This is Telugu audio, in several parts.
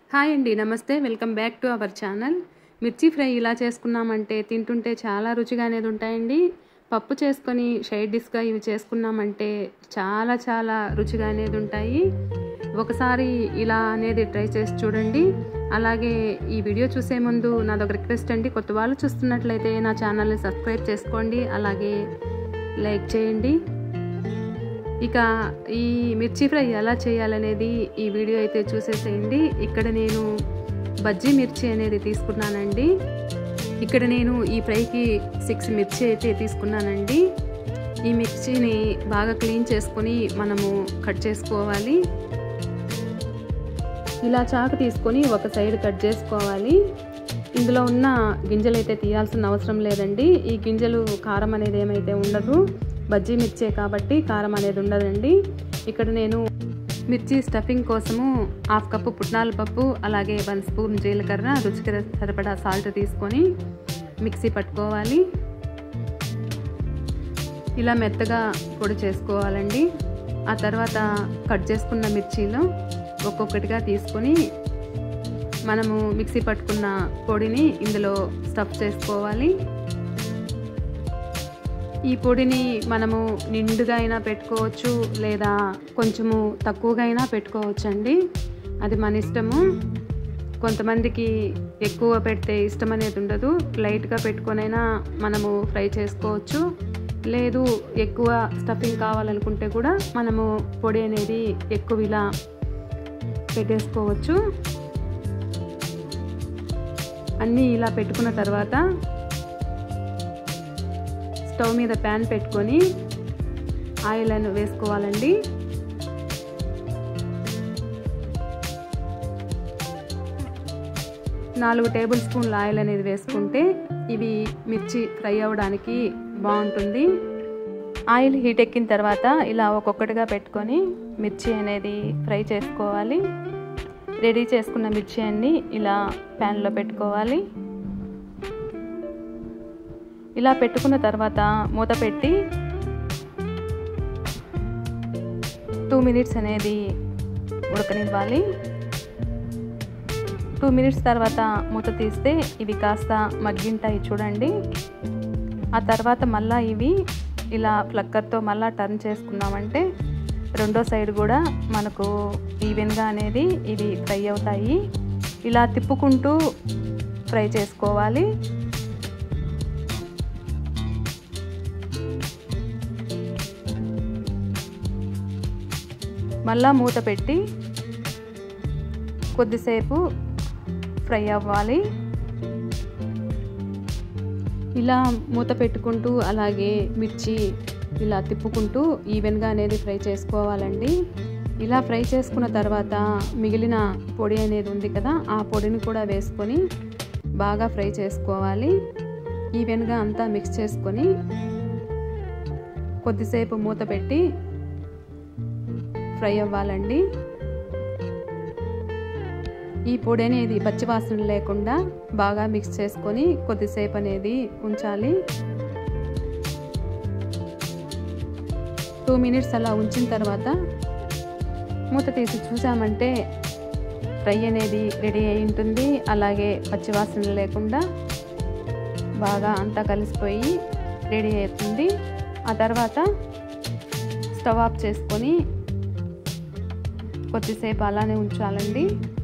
హాయ్ అండి నమస్తే welcome back to our channel మిర్చి ఫ్రై ఇలా చేసుకున్నామంటే తింటుంటే చాలా రుచిగా అనేది ఉంటాయండి పప్పు చేసుకొని సైడ్ డిష్గా ఇవి చేసుకున్నామంటే చాలా చాలా రుచిగా అనేది ఉంటాయి ఒకసారి ఇలా అనేది ట్రై చేసి చూడండి అలాగే ఈ వీడియో చూసే ముందు నాదొక రిక్వెస్ట్ అండి కొత్త వాళ్ళు చూస్తున్నట్లయితే నా ఛానల్ని సబ్స్క్రైబ్ చేసుకోండి అలాగే లైక్ చేయండి ఇక ఈ మిర్చి ఫ్రై ఎలా చేయాలనేది ఈ వీడియో అయితే చూసేసేయండి ఇక్కడ నేను బజ్జీ మిర్చి అనేది తీసుకున్నానండి ఇక్కడ నేను ఈ ఫ్రైకి సిక్స్ మిర్చి అయితే తీసుకున్నానండి ఈ మిర్చిని బాగా క్లీన్ చేసుకొని మనము కట్ చేసుకోవాలి ఇలా చాకు తీసుకొని ఒక సైడ్ కట్ చేసుకోవాలి ఇందులో ఉన్న గింజలు అయితే తీయాల్సిన అవసరం లేదండి ఈ గింజలు కారం అనేది ఏమైతే ఉండదు బజ్జీ మిర్చే కాబట్టి కారం అనేది ఉండదండి ఇక్కడ నేను మిర్చి స్టఫింగ్ కోసము హాఫ్ కప్పు పుట్నాల పప్పు అలాగే వన్ స్పూన్ జీలకర్ర రుచికి సరిపడా సాల్ట్ తీసుకొని మిక్సీ పట్టుకోవాలి ఇలా మెత్తగా పొడి చేసుకోవాలండి ఆ తర్వాత కట్ చేసుకున్న మిర్చీలో ఒక్కొక్కటిగా తీసుకొని మనము మిక్సీ పట్టుకున్న పొడిని ఇందులో స్టఫ్ చేసుకోవాలి ఈ పొడిని మనము నిండుగా అయినా పెట్టుకోవచ్చు లేదా కొంచెము తక్కువగా అయినా పెట్టుకోవచ్చు అండి అది మన ఇష్టము కొంతమందికి ఎక్కువ పెడితే ఇష్టం అనేది ఉండదు లైట్గా పెట్టుకొనైనా మనము ఫ్రై చేసుకోవచ్చు లేదు ఎక్కువ స్టఫింగ్ కావాలనుకుంటే కూడా మనము పొడి అనేది ఎక్కువ ఇలా పెట్టేసుకోవచ్చు అన్నీ ఇలా పెట్టుకున్న తర్వాత స్టవ్ మీద ప్యాన్ పెట్టుకొని ఆయిల్ అని వేసుకోవాలండి నాలుగు టేబుల్ స్పూన్ల ఆయిల్ అనేది వేసుకుంటే ఇవి మిర్చి ఫ్రై అవ్వడానికి బాగుంటుంది ఆయిల్ హీట్ ఎక్కిన తర్వాత ఇలా ఒక్కొక్కటిగా పెట్టుకొని మిర్చి అనేది ఫ్రై చేసుకోవాలి రెడీ చేసుకున్న మిర్చి అన్ని ఇలా ప్యాన్లో పెట్టుకోవాలి ఇలా పెట్టుకున్న తర్వాత మూత పెట్టి టూ మినిట్స్ అనేది ఉడకనివ్వాలి టూ మినిట్స్ తర్వాత మూత తీస్తే ఇవి కాస్త మగ్గింటాయి చూడండి ఆ తర్వాత మళ్ళీ ఇవి ఇలా ఫ్లక్కర్తో మళ్ళీ టర్న్ చేసుకున్నామంటే రెండో సైడ్ కూడా మనకు ఈవెన్గా అనేది ఇవి ఫ్రై అవుతాయి ఇలా తిప్పుకుంటూ ఫ్రై చేసుకోవాలి మళ్ళా మూత పెట్టి కొద్దిసేపు ఫ్రై అవ్వాలి ఇలా మూత పెట్టుకుంటూ అలాగే మిర్చి ఇలా తిప్పుకుంటూ ఈవెన్గా అనేది ఫ్రై చేసుకోవాలండి ఇలా ఫ్రై చేసుకున్న తర్వాత మిగిలిన పొడి అనేది ఉంది కదా ఆ పొడిని కూడా వేసుకొని బాగా ఫ్రై చేసుకోవాలి ఈవెన్గా అంతా మిక్స్ చేసుకొని కొద్దిసేపు మూత పెట్టి ఫ్రై అవ్వాలండి ఈ పొడి అనేది పచ్చివాసన లేకుండా బాగా మిక్స్ చేసుకొని కొద్దిసేపు అనేది ఉంచాలి టూ మినిట్స్ అలా ఉంచిన తర్వాత మూత తీసి చూసామంటే ఫ్రై అనేది రెడీ అయి ఉంటుంది అలాగే పచ్చివాసన లేకుండా బాగా అంతా కలిసిపోయి రెడీ అవుతుంది ఆ తర్వాత స్టవ్ ఆఫ్ చేసుకొని కొద్దిసేపు అలానే ఉంచాలండి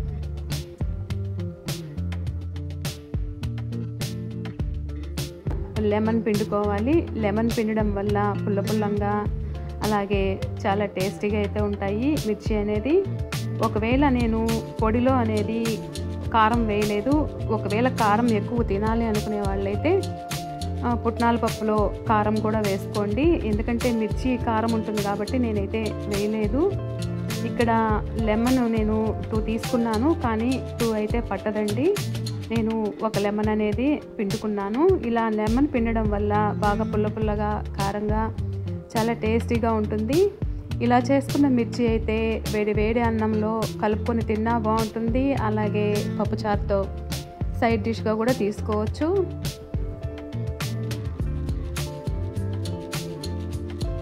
లెమన్ పిండుకోవాలి లెమన్ పిండడం వల్ల పుల్ల పుల్లంగా అలాగే చాలా టేస్టీగా అయితే ఉంటాయి మిర్చి అనేది ఒకవేళ నేను పొడిలో అనేది కారం వేయలేదు ఒకవేళ కారం ఎక్కువ తినాలి అనుకునే వాళ్ళైతే పుట్నాల పప్పులో కారం కూడా వేసుకోండి ఎందుకంటే మిర్చి కారం ఉంటుంది కాబట్టి నేనైతే వేయలేదు ఇక్కడ లెమన్ నేను టూ తీసుకున్నాను కానీ టూ అయితే పట్టదండి నేను ఒక లెమన్ అనేది పిండుకున్నాను ఇలా లెమన్ పిండడం వల్ల బాగా పుల్ల పుల్లగా కారంగా చాలా టేస్టీగా ఉంటుంది ఇలా చేసుకున్న మిర్చి అయితే వేడి వేడి అన్నంలో కలుపుకొని తిన్నా బాగుంటుంది అలాగే పప్పుచారుతో సైడ్ డిష్గా కూడా తీసుకోవచ్చు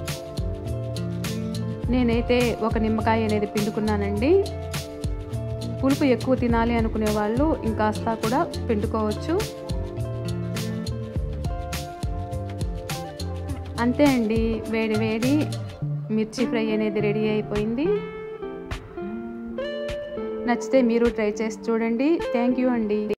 నేనైతే ఒక నిమ్మకాయ అనేది పిండుకున్నానండి పులుపు ఎక్కువ తినాలి అనుకునే వాళ్ళు ఇంకాస్త కూడా పిండుకోవచ్చు అంతే అండి వేడి వేడి మిర్చి ఫ్రై అనేది రెడీ అయిపోయింది నచ్చితే మీరు ట్రై చేసి చూడండి థ్యాంక్ యూ అండి